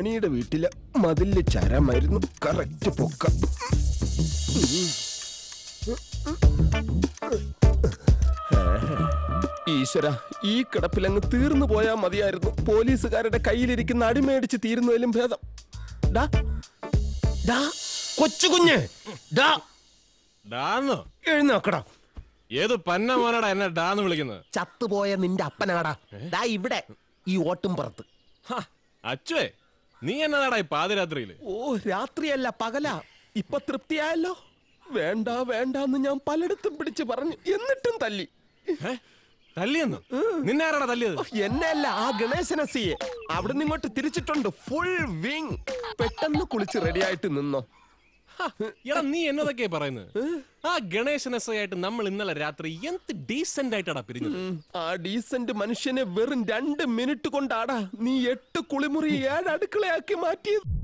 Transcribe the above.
അമ്മാനിയുടെ വീട്ടില് മതില് ചരമായിരുന്നു കറക്റ്റ് പൊക്ക ഈശ്വര ഈ കിടപ്പിലങ്ങ് തീർന്നു പോയാ മതിയായിരുന്നു പോലീസുകാരുടെ കയ്യിലിരിക്കുന്ന അടിമേടിച്ച് തീരുന്നതിലും ഭേദം ഡാ ഡാ കൊച്ചു കുഞ്ഞ് ഡാ ഡാന്നോ എഴുന്നേക്കടാ ഏത് പന്ന മോനടാ എന്നെ ഡാന്ന് വിളിക്കുന്നത് ചത്തുപോയ നിന്റെ അപ്പനാടാ ഡാ ഇവിടെ ഈ ഓട്ടും പുറത്ത് ഹ, അച്ചുവേ നീ എന്നതാടാ ഈ പാതിരാത്രിയില് ഓ രാത്രിയല്ല പകലാ ഇപ്പൊ തൃപ്തിയായല്ലോ വേണ്ട വേണ്ടാന്ന് ഞാൻ പലയിടത്തും പിടിച്ചു പറഞ്ഞു എന്നിട്ടും തല്ലി ഏ? തല്ലിയെന്നോ നിന്നെ ആരാടാ തല്ലിയത് എന്നെ അല്ല ആ ഗണേശനസിയെ അവിടുന്ന് ഇങ്ങോട്ട് തിരിച്ചിട്ടുണ്ട് ഫുൾ വിങ് പെട്ടെന്ന് കുളിച്ച് റെഡിയായിട്ട് നിന്നോ ഹ, എടാ നീ എന്നതൊക്കെയാ പറയുന്നത് ആ ഗണേശൻ എസ് ആയിട്ട് നമ്മൾ ഇന്നലെ രാത്രി എന്ത് ഡീസെന്റ് ആയിട്ടാടാ പിരിഞ്ഞത് ഉം, ആ ഡീസന്റ് മനുഷ്യനെ വെറും രണ്ട് മിനിറ്റ് കൊണ്ടാടാ നീ എട്ട് കുളിമുറി ഏഴ് അടുക്കളയാക്കി മാറ്റിയത്